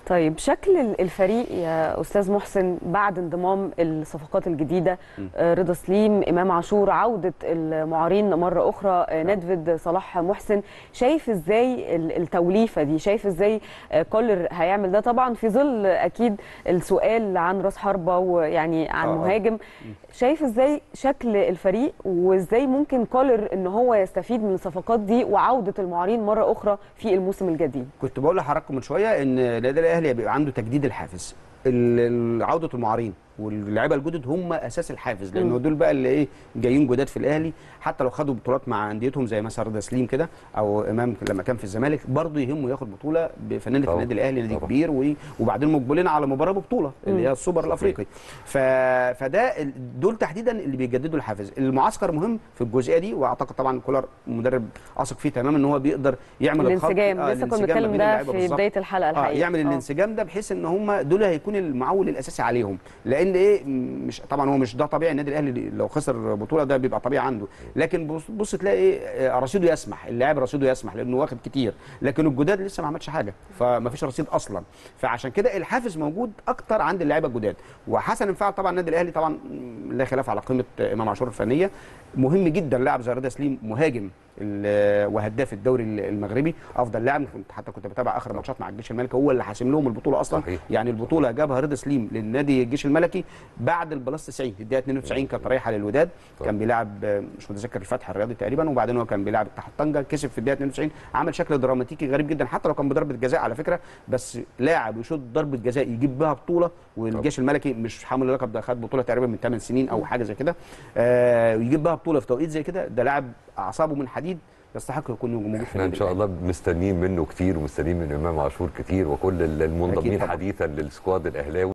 طيب شكل الفريق يا استاذ محسن بعد انضمام الصفقات الجديده آه، رضا سليم امام عاشور عوده المعارين مره اخرى آه، ندفد صلاح محسن شايف ازاي ال- التوليفه دي شايف ازاي آه، كولر هيعمل ده طبعا في ظل اكيد السؤال عن راس حربه ويعني عن آه، آه. مهاجم شايف ازاي شكل الفريق وازاي ممكن كولر ان هو يستفيد من الصفقات دي وعوده المعارين مره اخرى في الموسم الجديد كنت بقول لحضراتكم من شويه ان النادي الاهلي بيبقى عنده تجديد الحافز ال- ال- عوده المعارين واللعيبه الجدد هم اساس الحافز لانه دول بقى اللي ايه جايين جداد في الاهلي حتى لو خدوا بطولات مع انديتهم زي مثلا رضا سليم كده او امام لما كان في الزمالك برضه يهمه ياخد بطوله بفنانه طبعا. النادي الاهلي نادي طبعا. كبير و- وبعدين مقبلين على مباراه ببطوله اللي هي السوبر الافريقي ف... فده ال- دول تحديدا اللي بيجددوا الحافز المعسكر مهم في الجزئيه دي واعتقد طبعا كولر مدرب اثق فيه تماما ان هو بيقدر يعمل الخط- الانسجام آه، لسه كنا الانسجام ما بنتكلم بين ده اللعيبة في بالظبط. بدايه الحلقه اه الحقيقه يعمل الانسجام ده بحيث ان هم دول هيكون المعول الاساسي عليهم لان ايه مش طبعا هو مش ده طبيعي النادي الاهلي لو خسر بطوله ده بيبقى طبيعي عنده لكن بص, بص تلاقي ايه آه، رصيده يسمح اللاعب رصيده يسمح لانه واخد كتير لكن الجداد لسه ما عملش حاجه فما فيش رصيد اصلا فعشان كده الحافز موجود اكتر عند اللعيبه الجداد وحسن انفعل طبعا النادي الاهلي طبعا م، لا خلاف على قيمه آه، امام عاشور الفنيه مهم جدا لاعب زي رضا سليم مهاجم ال- وهداف الدوري المغربي افضل لاعب كنت حتى كنت بتابع اخر ماتشات مع الجيش الملكي هو اللي حاسم لهم البطوله اصلا صحيح. يعني البطوله جابها رضا سليم للنادي الجيش الملكي بعد البلس 90 الدقيقه 92 كانت رايحه للوداد طبعا. كان بيلعب آه، مش متذكر الفتح الرياضي تقريبا وبعدين هو كان بيلعب اتحاد طنجه كسب في الدقيقه 92 عمل شكل دراماتيكي غريب جدا حتى لو كان بضربه جزاء على فكره بس لاعب يشوط ضربه جزاء يجيب بها بطوله والجيش الملكي مش حامل اللقب ده خد بطوله تقريبا من 8 سنين او حاجه زي كده آه ويجيب بها بطوله في توقيت زي كده ده لاعب اعصابه من حديد يستحق يكون موجود في احنا ان النادي شاء الأهلي. الله مستنيين منه كتير ومستنيين من امام عاشور كتير وكل المنضمين طبعا. حديثا للسكواد الاهلاوي